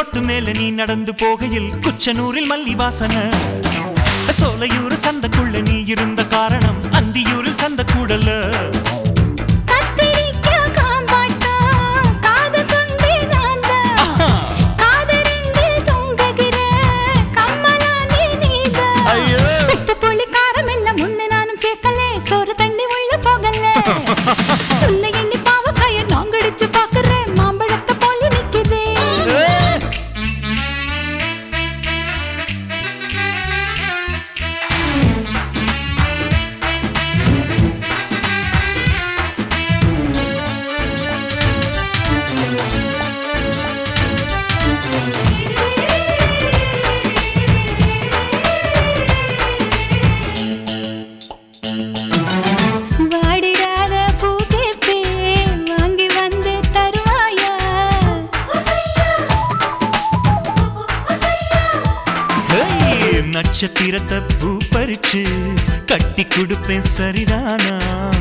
Road மேல நீ நடந்து போகையில் குச்சனூரில் மல்லி வாசனை சோலையூர் சந்தக்குள்ள நீ இருந்த காரணம் அந்தியூரில் சந்த கூடல கத்திரிக்காய் காம்பாட்டம், காது கொண்டே நான்தான். காதரெண்டில் தொங்குகிற கம்மலானே நீதான். ஐயோ. உப்பு புளி காரம் எல்லாம் முன்ன நானும் சேர்க்கலே, சோறு தண்ணி உள்ள போகல. உன்னை எண்ணி பாவக்காய நாங்கடிச்சு பார்க்கிறேன், மாம்பழத்தை போல நிக்குதே. வாடிடாத பூ கேட்பேன், வாங்கி வந்து தருவாயா? ஹேய், நட்சத்திரத்தை பூ பறிச்சு கட்டி கொடுப்பேன் சரிதானா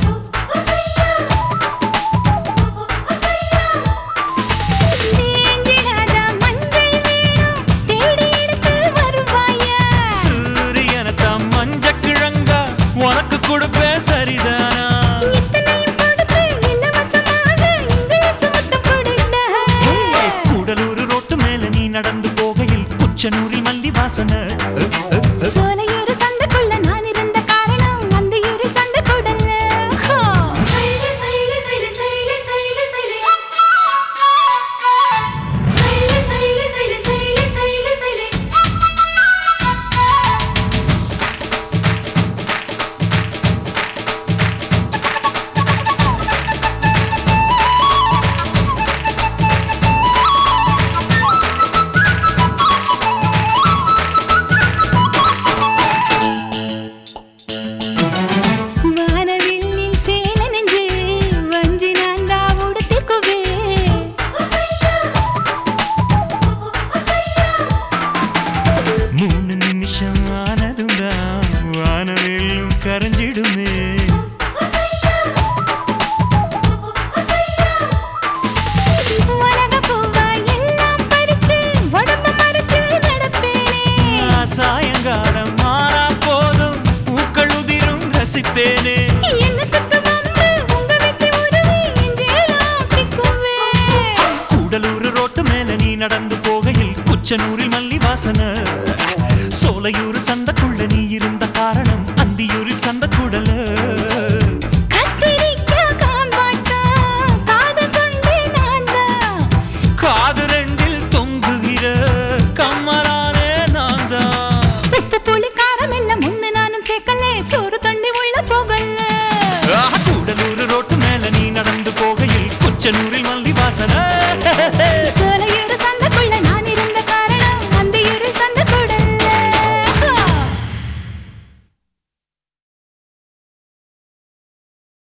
தேஞ்சிடாத மஞ்சள் வேணும், தேடி எடுத்து வருவாயா? சூரியனத்தான் மஞ்ச கிழங்கா உனக்கு கொடுப்பேன் சரிதானா இத்தனையும் கொடுத்து இலவசமாக இங்கிலீஷ் மட்டும் கொடுடா. கூடலூர் ரோட்டு மேல நீ நடந்து போகையில் குச்சனூரில் மல்லி வாசனை சோலையூர் சந்தைக்குள்ள நான் இருந்த காரணம் அந்தியூர் சந்தை கூடல்ல. ஹோ. வானவில்லில் சேலை நெஞ்சு வஞ்சி நான் தான் உடுத்திக்குவேன். மூணு நிமிஷம் ஆனதும் தான் வானவேலும் கரைஞ்சிடுமே உலக பூவா எல்லாம் பறிச்சு உடம்ப மறைச்சு நடப்பேனே சாயங்காலம் மாறா போதும் பூக்கள் உதிரும் ரசிப்பேனே என்னத்துக்கு வம்பு உங்க வெட்டி உருவி எஞ்சேலாம் பிக்குவேன் கூடலூர் ரோட்டு மேல நீ நடந்து போகையில் குச்சனூரில் மல்லி வாசனை சோலையூர் சந்தக்குள்ள நீ இருந்த காரணம் அந்தியூரில் சந்த கூடல கத்திரிக்காய் காம்பாட்டம், காது கொண்டே நான்தான். காது ரெண்டில் தொங்குகிற கம்மலானே நான் தான் உப்பு புளி காரம் எல்லாம் முன்ன நானும் சேர்க்கல, சோறு தண்ணி உள்ள போகல. ஆஹா, கூடலூர் ரோட்டு மேல நீ நடந்து போகையில் குச்சனூரில் மல்லி வாசனை